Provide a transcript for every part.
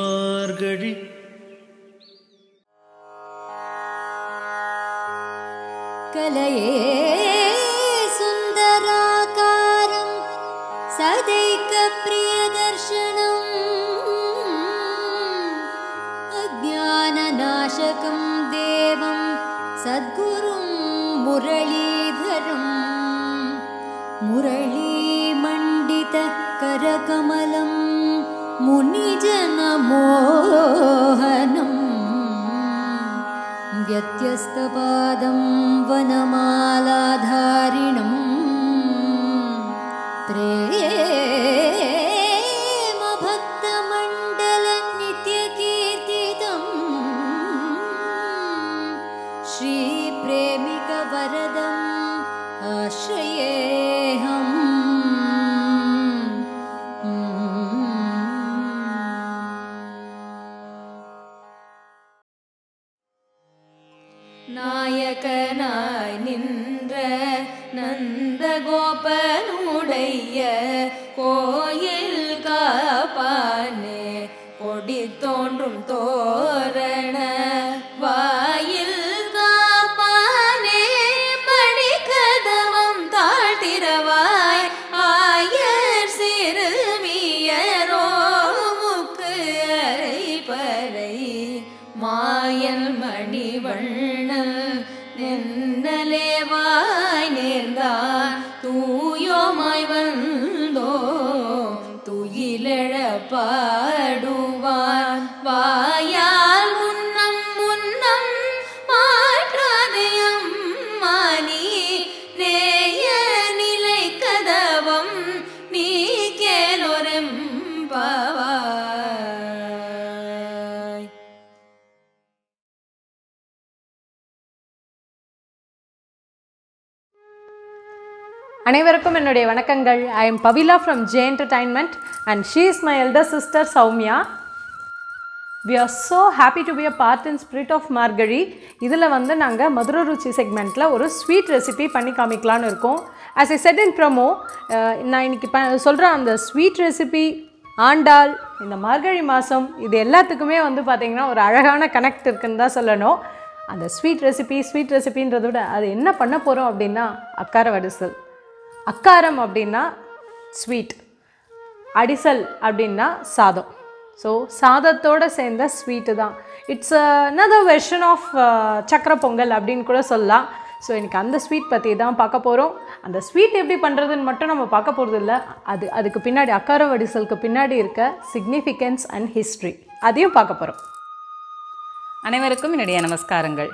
மார்கழி कलये सुन्दराकारं सदैकप्रियदर्शनम् अज्ञाननाशकं देवं सद्गुरुं मुरलीधरम् मुरलीमण्डितकरकमलं मुनिजनमोहनम् व्यत्यस्तपादं वनमालाधारिणम् प्रेमभक्तमण्डलनित्यकीर्तितम् श्रीप्रेमिकवरदम् நாயகனாய் நின்ற நந்தகோபனுடைய கோயில் காப்பானே கொடி தோன்றும் தோரண வாயில் காப்பானே மணிக்கதவம் தாழ்த்திரவாய் ஆயர் சிறுமியரோ முக்கு அரைப்பறை மாயல் மணிவண்ணல் நென்னலேவாய் நேர்ந்தார் தூயோமாய் வந்தோம் துயிலெழ பாடுவார் வாயால் முன்னம் முன்னம் மாற்றாதயம் மானி நேய நிலை கதவம் நீ கேலொரம் பாவாய் அனைவருக்கும் என்னுடைய வணக்கங்கள் I am Pavila from J entertainment and she is my elder sister Soumya we are so happy to be a part in spirit of Margazhi இதில் வந்து நாங்கள் மதுரை ருச்சி செக்மெண்ட்டில் ஒரு ஸ்வீட் ரெசிபி பண்ணி காமிக்கலான்னு இருக்கோம் as I said in promo நான் இன்னைக்கு ப சொல்கிற அந்த ஸ்வீட் ரெசிபி ஆண்டாள் இந்த மார்கழி மாதம் இது எல்லாத்துக்குமே வந்து பார்த்திங்கன்னா ஒரு அழகான கனெக்ட் இருக்குன்னு தான் சொல்லணும் அந்த ஸ்வீட் ரெசிபி ஸ்வீட் ரெசிபின்றத விட அது என்ன பண்ண போகிறோம் அப்படின்னா அக்கார வடிசல் அக்காரம் அப்படின்னா ஸ்வீட் அடிசல் அப்படின்னா சாதம் ஸோ சாதத்தோடு சேர்ந்த ஸ்வீட்டு தான் இட்ஸ் another வெர்ஷன் ஆஃப் சக்கரை பொங்கல் அப்படின்னு கூட சொல்லலாம் ஸோ எனக்கு அந்த ஸ்வீட் பற்றி தான் பார்க்க போகிறோம் அந்த ஸ்வீட் எப்படி பண்ணுறதுன்னு மட்டும் நம்ம பார்க்க போகிறது இல்லை அது அதுக்கு பின்னாடி அக்கார வடிசலுக்கு பின்னாடி இருக்க சிக்னிஃபிகன்ஸ் அண்ட் ஹிஸ்ட்ரி அதையும் பார்க்க போகிறோம் அனைவருக்கும் என்னுடைய நமஸ்காரங்கள்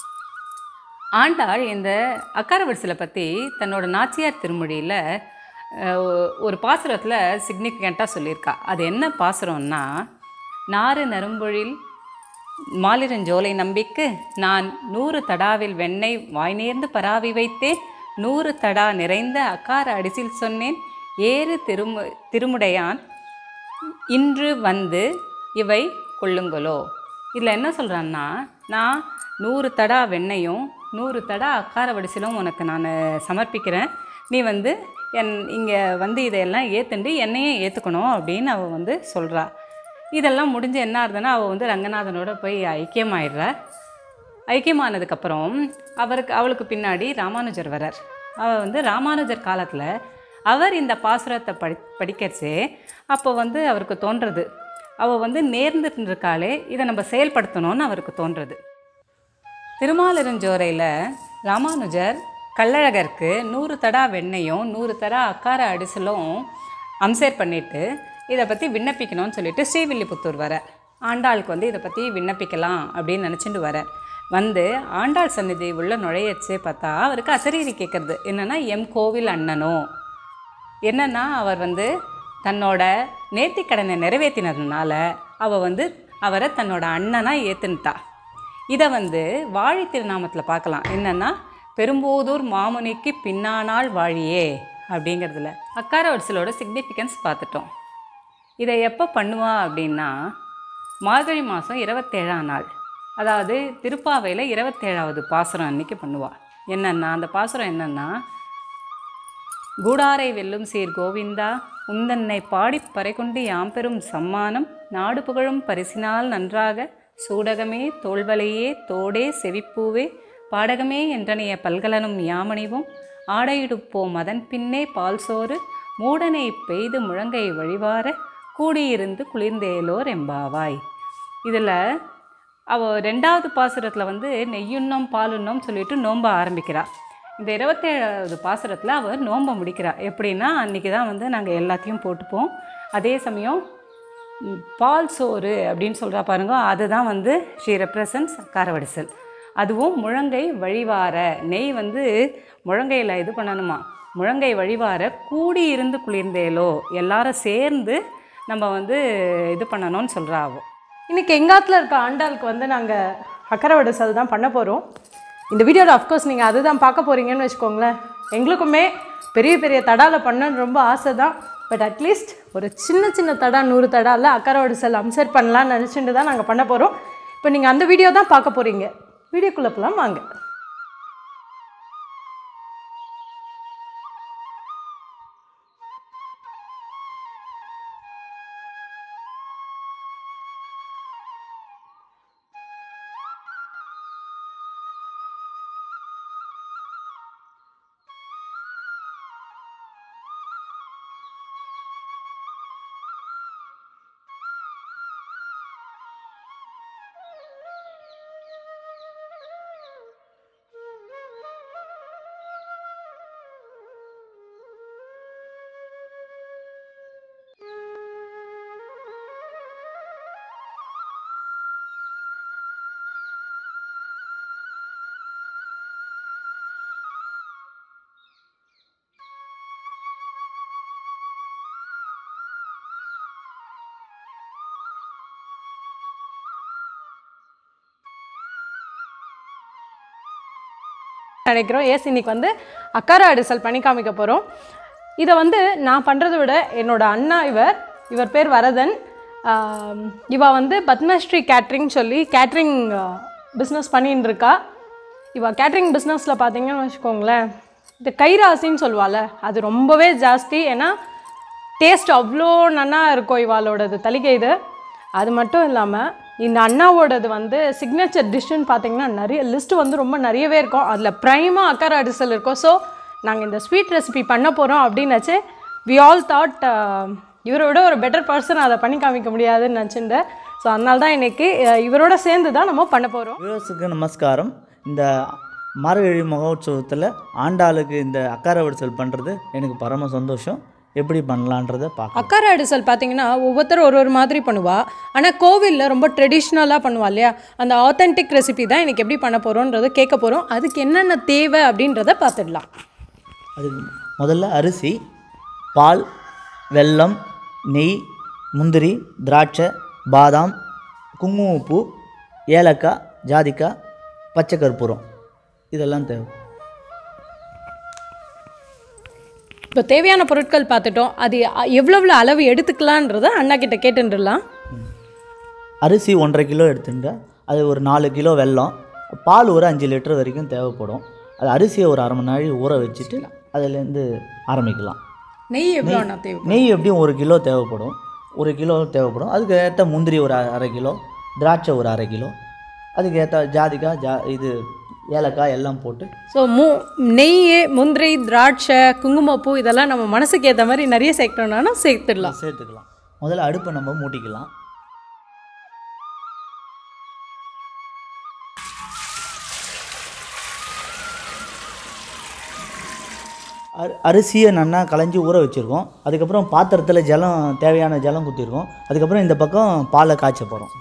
ஆண்டாள் இந்த அக்காரவரிசலை பற்றி தன்னோட நாச்சியார் திருமொழியில் அஹ், ஒரு பாசுரத்தில் சிக்னிஃபிகண்ட்டாக சொல்லியிருக்கா அது என்ன பாசுரம்னா நாறு நறும்பொழில் மாலிரஞ்சோலை நம்பிக்கு நான் நூறு தடாவில் வெண்ணெய் வாய் நேர்ந்து பராவி வைத்தேன் நூறு தடா நிறைந்த அக்கார அடிசில் சொன்னேன் ஏறு திருமு திருமுடையான் இன்று வந்து இவை கொள்ளுங்களோ இதில் என்ன சொல்கிறான்னா நான் நூறு தடா வெண்ணையும் நூறு தடா அக்கார வடிசிலும் உனக்கு நான் சமர்ப்பிக்கிறேன் நீ வந்து என் இங்கே வந்து இதையெல்லாம் ஏற்றுண்டு என்னையும் ஏற்றுக்கணும் அப்படின்னு அவள் வந்து சொல்கிறா இதெல்லாம் முடிஞ்சு என்ன ஆகுதுன்னா அவள் வந்து ரங்கநாதனோட போய் ஐக்கியமாயிடுறா ஐக்கியமானதுக்கப்புறம் அவருக்கு அவளுக்கு பின்னாடி ராமானுஜர் வரார் அவள் வந்து ராமானுஜர் காலத்தில் அவர் இந்த பாசுரத்தை படி படிக்கிறச்சே அப்போ வந்து அவருக்கு தோன்றது அவள் வந்து நேர்ந்துட்டு இருக்காளே இதை நம்ம செயல்படுத்தணும்னு அவருக்கு தோன்றது திருமாலிருஞ்சோரையில் ராமானுஜர் கள்ளழகருக்கு நூறு தடா வெண்ணையும் நூறு தடா அக்கார அடிசலும் அம்சேர் பண்ணிட்டு இதை பற்றி விண்ணப்பிக்கணும்னு சொல்லிட்டு ஸ்ரீவில்லிபுத்தூர் வர ஆண்டாளுக்கு வந்து இதை பற்றி விண்ணப்பிக்கலாம் அப்படின்னு நினச்சிட்டு வர வந்து ஆண்டாள் சந்நிதி உள்ள நுழையச்சே பார்த்தா அவருக்கு அசரீரி கேட்குறது என்னென்னா எம் கோவில் அண்ணனோ என்னன்னா அவர் வந்து தன்னோட நேர்த்திக்கடனை நிறைவேற்றினதுனால அவள் வந்து அவரை தன்னோட அண்ணனாக ஏற்றுன்ட்டா இதை வந்து வாழி திருநாமத்தில் பார்க்கலாம் என்னன்னா பெரும்போதூர் மாமுனிக்கு பின்னானால் வாழியே அப்படிங்கிறதுல அக்கார வரிசலோட சிக்னிஃபிகன்ஸ் பார்த்துட்டோம் இதை எப்போ பண்ணுவா அப்படின்னா மார்கழி மாதம் இருபத்தேழாம் நாள் அதாவது திருப்பாவையில் இருபத்தேழாவது பாசுரம் அன்னைக்கு பண்ணுவா என்னென்னா அந்த பாசுரம் என்னென்னா கூடாரை வெல்லும் சீர் கோவிந்தா உந்தன்னை பாடிப் பறைகொண்டு யாம் பெறும் சம்மானம் நாடு புகழும் பரிசினால் நன்றாக சூடகமே தோள்வலையே தோடே செவிப்பூவே பாடகமே என்றனைய பல்கலனும் யாமணிவும் ஆடையுடுப்போம் அதன் பின்னே பால் சோறு மூடனை பெய்து முழங்கை வழிவார கூடியிருந்து குளிர்ந்தேலோர் எம்பாவாய் இதில் அவ ரெண்டாவது பாசுரத்தில் வந்து நெய்யுண்ணம் பாலுண்ணம் சொல்லிட்டு நோம்ப ஆரம்பிக்கிறா இந்த இருபத்தேழாவது பாசுரத்தில் அவர் நோம்ப முடிக்கிறா எப்படின்னா அன்றைக்கி தான் வந்து நாங்கள் எல்லாத்தையும் போட்டுப்போம் அதே சமயம் ம், பால் சோறு அப்படின்னு சொல்கிறா பாருங்க அதுதான் வந்து ஸ்ரீ ரெப்ரசன்ஸ் காரவடிசல் அதுவும் முழங்கை வழிவார நெய் வந்து முழங்கையில் இது பண்ணணுமா முழங்கை வழிவார கூடி இருந்து குளிர்ந்தேலோ எல்லாரும் சேர்ந்து நம்ம வந்து இது பண்ணணும்னு சொல்கிறா அவ இன்னைக்கு எங்காத்தில் இருக்க ஆண்டாளுக்கு வந்து நாங்கள் அக்கறை வடிசல் தான் பண்ண போகிறோம் இந்த வீடியோவில் அஃப்கோர்ஸ் நீங்கள் அதுதான் பார்க்க போகிறீங்கன்னு வச்சுக்கோங்களேன் எங்களுக்குமே பெரிய பெரிய தடாவில் பண்ணணும்னு ரொம்ப ஆசை தான் பட் அட்லீஸ்ட் ஒரு சின்ன சின்ன தடா நூறு தடாவில் அக்கறை வடிசல் அம்சர் பண்ணலாம்னு நினச்சிட்டு தான் நாங்கள் பண்ண போகிறோம் இப்போ நீங்கள் அந்த வீடியோ தான் பார்க்க போகிறீங்க வீடியோக்குள்ளே போகலாம் வாங்க நினைக்கிறோம் எஸ் இன்னைக்கு வந்து அக்கார அடிசல் பண்ணி காமிக்க போகிறோம் இதை வந்து நான் பண்ணுறதை விட என்னோட அண்ணா இவர் இவர் பேர் வரதன் ஆம், இவ வந்து பத்மஸ்ரீ கேட்ரிங் சொல்லி கேட்ரிங் பிஸ்னஸ் பண்ணின்னு இருக்கா இவ கேட்ரிங் பிஸ்னஸில் பார்த்தீங்கன்னு வச்சுக்கோங்களேன் இந்த கைராசின்னு சொல்லுவாள் அது ரொம்பவே ஜாஸ்தி ஏன்னா டேஸ்ட் அவ்வளோ நன்னா இருக்கும் இவாளோடது தலிகை இது அது மட்டும் இல்லாமல் இந்த அண்ணாவோடது வந்து சிக்னேச்சர் டிஷ்ஷுன்னு பார்த்தீங்கன்னா நிறைய லிஸ்ட் வந்து ரொம்ப நிறையவே இருக்கும் அதில் ப்ரைமாக அக்கறை அடிசல் இருக்கும் ஸோ நாங்கள் இந்த ஸ்வீட் ரெசிபி பண்ண போகிறோம் அப்படின்னாச்சு வி ஆல் தாட் இவரை விட ஒரு பெட்டர் பர்சன் அதை பண்ணி காமிக்க முடியாதுன்னு நினச்சிருந்தேன் ஸோ அதனால தான் இன்னைக்கு அஹ், இவரோட சேர்ந்து தான் நம்ம பண்ண போகிறோம் வியூவர்ஸுக்கு நமஸ்காரம் இந்த மார்கழி மகோத்சவத்தில் ஆண்டாளுக்கு இந்த அக்கார வடிசல் பண்ணுறது எனக்கு பரம சந்தோஷம் எப்படி பண்ணலான்றதை பார்க்கலாம் அக்கார அடிசல் பார்த்தீங்கன்னா ஒவ்வொருத்தரும் ஒரு ஒரு மாதிரி பண்ணுவா ஆனால் கோவிலில் ரொம்ப ட்ரெடிஷ்னலாக பண்ணுவா இல்லையா அந்த ஆத்தென்டிக் ரெசிபி தான் இன்னைக்கு எப்படி பண்ண போகிறோன்றதை கேட்க போகிறோம் அதுக்கு என்னென்ன தேவை அப்படின்றத பார்த்துடலாம் அதுக்கு முதல்ல அரிசி பால் வெல்லம் நெய் முந்திரி திராட்சை பாதாம் குங்குமப்பூ ஏலக்காய் ஜாதிக்காய் பச்சை கற்பூரம் இதெல்லாம் தேவை இப்போ தேவையான பொருட்கள் பார்த்துட்டோம் அது எவ்வளோ அளவு எடுத்துக்கலான்றத அண்ணா கிட்ட கேட்டுடலாம் அரிசி ஒன்றரை கிலோ எடுத்துட்டு அது ஒரு நாலு கிலோ வெல்லம் பால் ஒரு அஞ்சு லிட்டர் வரைக்கும் தேவைப்படும் அது அரிசியை ஒரு அரை மணி நேரம் ஊற வச்சுட்டு அதுலேருந்து ஆரம்பிக்கலாம் நெய் எவ்வளோ அண்ணா தேவை நெய் எப்படியும் ஒரு கிலோ தேவைப்படும் ஒரு கிலோ தேவைப்படும் அதுக்கு ஏற்ற முந்திரி ஒரு அ- அரை கிலோ திராட்சை ஒரு அரை கிலோ அதுக்கு ஏற்ற ஜாதிக்காய் ஜா இது ஏலக்காய் எல்லாம் போட்டு ஸோ மூ நெய் முந்திரி திராட்சை குங்குமப்பூ இதெல்லாம் நம்ம மனசுக்கு ஏற்ற மாதிரி நிறைய சேர்க்கணும்னா சேர்த்துடலாம் சேர்த்துக்கலாம் முதல்ல அடுப்பை நம்ம மூட்டிக்கலாம் அரி அரிசியை நல்லா களைஞ்சி ஊற வச்சுருக்கோம் அதுக்கப்புறம் பாத்திரத்தில் ஜலம் தேவையான ஜலம் குத்திருக்கோம் அதுக்கப்புறம் இந்த பக்கம் பாலை காய்ச்ச போகிறோம்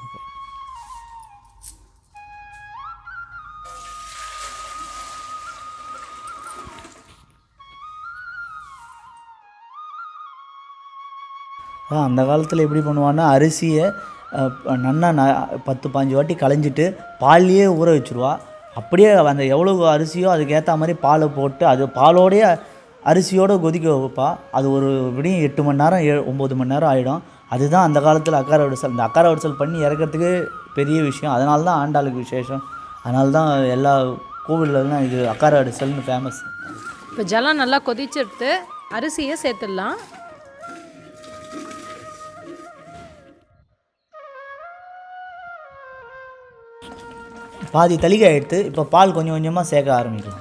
அதான் அந்த காலத்தில் எப்படி பண்ணுவான்னா அரிசியை அஹ், ப- நன்னா ந பத்து பாஞ்சு வாட்டி களைஞ்சிட்டு பால்லையே ஊற வச்சுருவா அப்படியே அந்த எவ்வளோ அரிசியோ அதுக்கு ஏற்ற மாதிரி பாலை போட்டு அது பாலோடைய அரிசியோடு கொதிக்க வைப்பா அது ஒரு எப்படியும் எட்டு மணி நேரம் ஏ ஒம்பது மணி நேரம் ஆகிடும் அதுதான் அந்த காலத்தில் அக்கார வடிசல் இந்த அக்கார வடிசல் பண்ணி இறக்கிறதுக்கு பெரிய விஷயம் அதனால தான் ஆண்டாளுக்கு விசேஷம் அதனால தான் எல்லா கோவில்லலாம் இது அக்கார வடிசல்னு ஃபேமஸ் இப்போ ஜலம் நல்லா கொதிச்சிடுத்து அரிசியை சேர்த்துடலாம் பாதி தளிகை எடுத்து இப்போ பால் கொஞ்சம் கொஞ்சமாக சேர்க்க ஆரம்பிக்கலாம்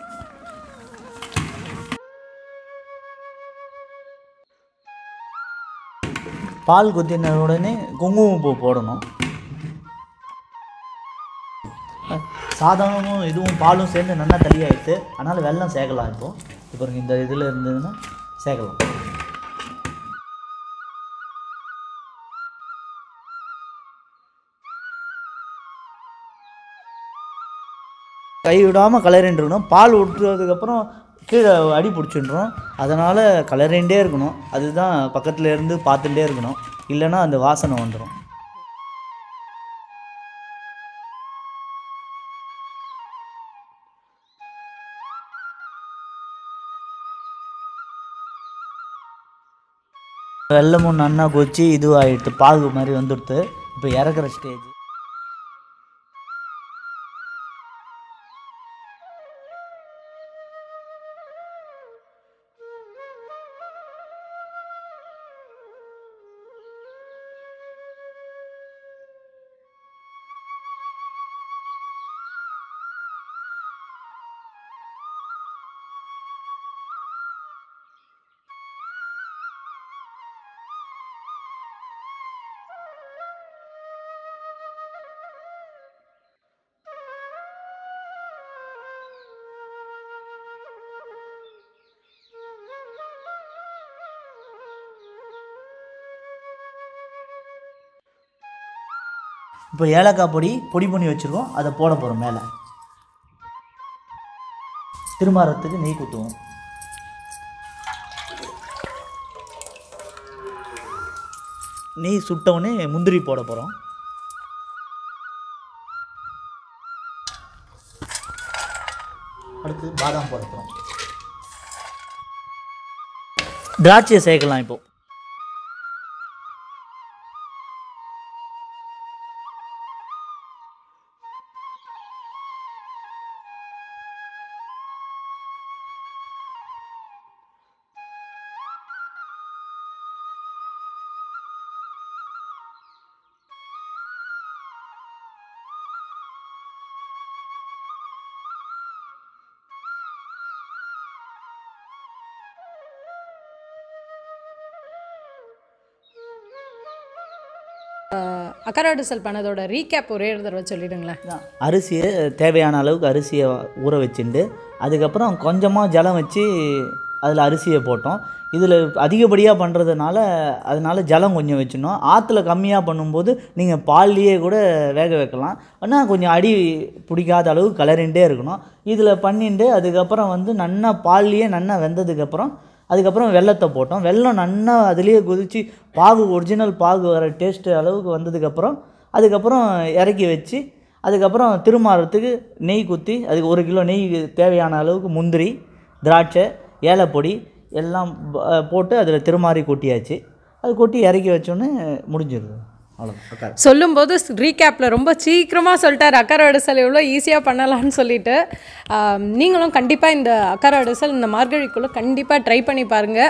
பால் கொத்தின உடனே குங்குமப்பூ போடணும் சாதமும் இதுவும் பாலும் சேர்ந்து நல்லா தளியாயிடுத்து அதனால் வெல்லம் சேர்க்கலாம் இப்போ இப்போ இந்த இதில் இருந்ததுன்னா சேர்க்கலாம் கை விடாமல் கலரின்னு இருக்கணும் பால் விட்டுறதுக்கப்புறம் கீழே அடி பிடிச்சின்றோம் அதனால் கலரிண்டே இருக்கணும் அதுதான் பக்கத்தில் இருந்து பார்த்துட்டே இருக்கணும் இல்லைன்னா அந்த வாசனை வந்துடும் வெள்ளமும் நன்னா கொச்சி இதுவாகிடுது பாகு மாதிரி வந்துடுது இப்போ இறக்குற ஸ்டேஜ் இப்போ ஏலக்காய் பொடி பொடி பண்ணி வச்சுருக்கோம் அதை போட போகிறோம் மேலே திருமாரத்துக்கு நெய் குத்துவோம் நெய் சுட்டவுடனே முந்திரி போட போகிறோம் அடுத்து பாதாம் போட போகிறோம் திராட்சையை சேர்க்கலாம் இப்போ அக்கராடிசல் பண்ணதோட ரீகேப் ஒரே ஒரு தடவை சொல்லிடுங்களேன் தான் அரிசியை தேவையான அளவுக்கு அரிசியை ஊற வச்சுட்டு அதுக்கப்புறம் கொஞ்சமாக ஜலம் வச்சு அதில் அரிசியை போட்டோம் இதில் அதிகப்படியாக பண்ணுறதுனால அதனால ஜலம் கொஞ்சம் வச்சிடணும் ஆற்றுல கம்மியாக பண்ணும்போது நீங்கள் பால்லையே கூட வேக வைக்கலாம் ஆனால் கொஞ்சம் அடி பிடிக்காத அளவு கலரிண்டே இருக்கணும் இதில் பண்ணிட்டு அதுக்கப்புறம் வந்து நன்னா பால்லையே நன்னா வெந்ததுக்கப்புறம் அதுக்கப்புறம் வெல்லத்தை போட்டோம் வெல்லம் நன்னா அதுலேயே கொதித்து பாகு ஒரிஜினல் பாகு வர டேஸ்ட்டு அளவுக்கு வந்ததுக்கப்புறம் அதுக்கப்புறம் இறக்கி வச்சு அதுக்கப்புறம் திருமாறத்துக்கு நெய் குத்தி அதுக்கு ஒரு கிலோ நெய் தேவையான அளவுக்கு முந்திரி திராட்சை ஏலப்பொடி எல்லாம் ப- போட்டு அதில் திருமாறி கொட்டியாச்சு அது கொட்டி இறக்கி வச்சோன்னே முடிஞ்சிருது அவ்வளோதான் சொல்லும்போது ரீகேப்பில் ரொம்ப சீக்கிரமாக சொல்லிட்டார் அக்கறை அடிசல் எவ்வளோ ஈஸியாக பண்ணலாம்னு சொல்லிட்டு ஆம், நீங்களும் கண்டிப்பாக இந்த அக்கறை அடிசல் இந்த மார்கழிக்குள்ளே கண்டிப்பாக ட்ரை பண்ணி பாருங்கள்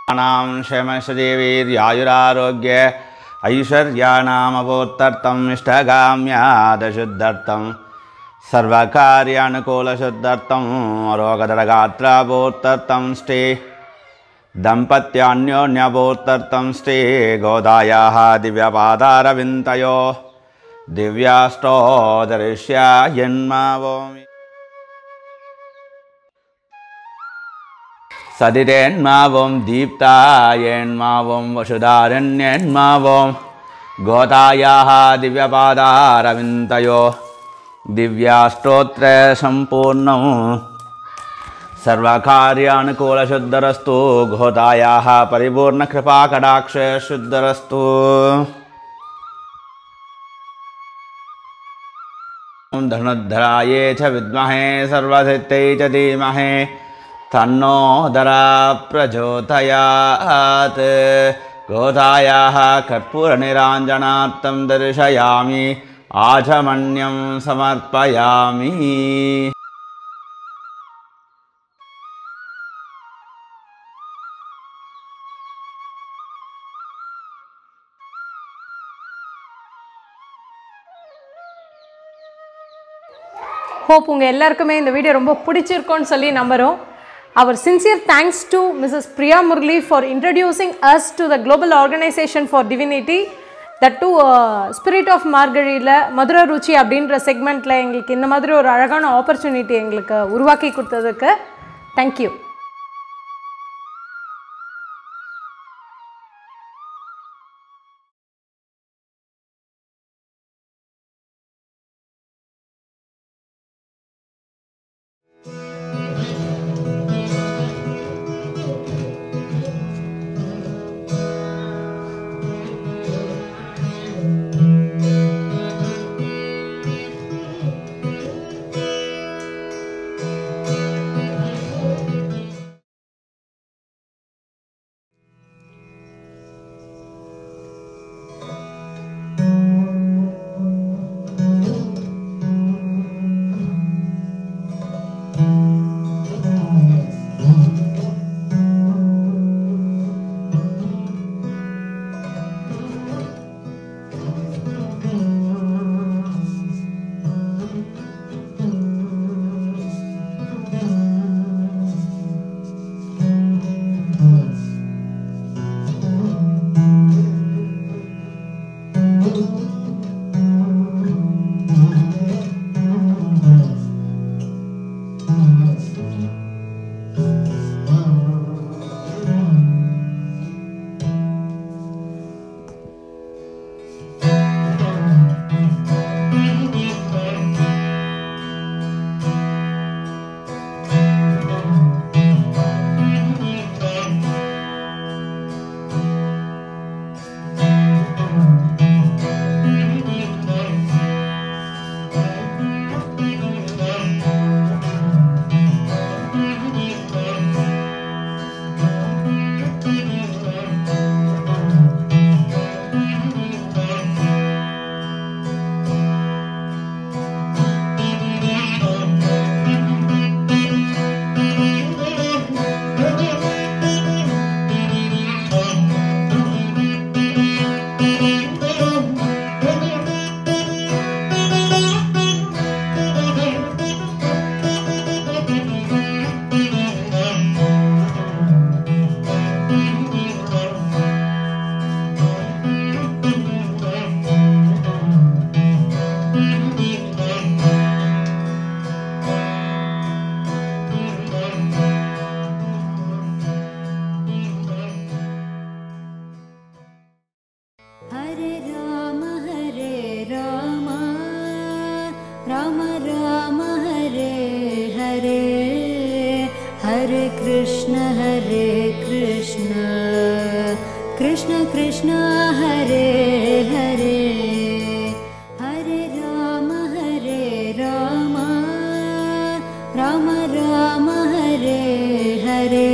नाम क्षेमशदेवीर्यायुरारोग्य ऐश्वर्याणामवोत्तर्थम् इष्टगाम्यादशुद्धर्थं सर्वकार्यानुकूलशुद्धर्थं रोगदरगात्रावोत्तर्थं स्टे दम्पत्यान्योन्यवोत्तर्थं स्टे गोदायाः दिव्यपादारविन्तयो दिव्याष्टोदरिष्यायन्मावोमि சதிரேன்மாவும் தீப்தாயேன்மாவும் வசுதாரண்யன்மாவும் கோதாயாः दिव्यपादारविन्दयो दिव्याष्टोत्तरसम्पूर्णं सर्वकार्यानुकूलशुद्धरस्तु गोदायाः परिपूर्णकृपाकटाक्षशुद्धरस्तु धनुद्धराये च विद्महे सर्वसिद्धै च धीमहि तन्नो दरा प्रचोदयात् गोदायाः कर्पूरनिराञ्जनार्थं दर्शयामि आचमन्यं समर्पयामि ஹோப் உங்கள் எல்லாருக்குமே இந்த வீடியோ ரொம்ப பிடிச்சிருக்கோன்னு சொல்லி நம்புகிறோம் அவர் sincere thanks to missus Priya Murali for introducing us to the global organization for divinity that to spirit of மார்கழியில் மதுரை ருச்சி அப்படின்ற செக்மெண்ட்டில் எங்களுக்கு இந்த மாதிரி ஒரு அழகான ஆப்பர்ச்சுனிட்டி எங்களுக்கு உருவாக்கி கொடுத்ததுக்கு தேங்க்யூ हरे राम हरे राम राम राम हरे हरे हरे कृष्ण हरे कृष्ण कृष्ण कृष्ण हरे हरे हरे राम हरे राम राम राम हरे हरे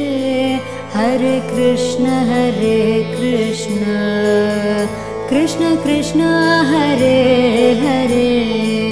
हरे कृष्ण हरे कृष्ण कृष्ण कृष्ण हरे हरे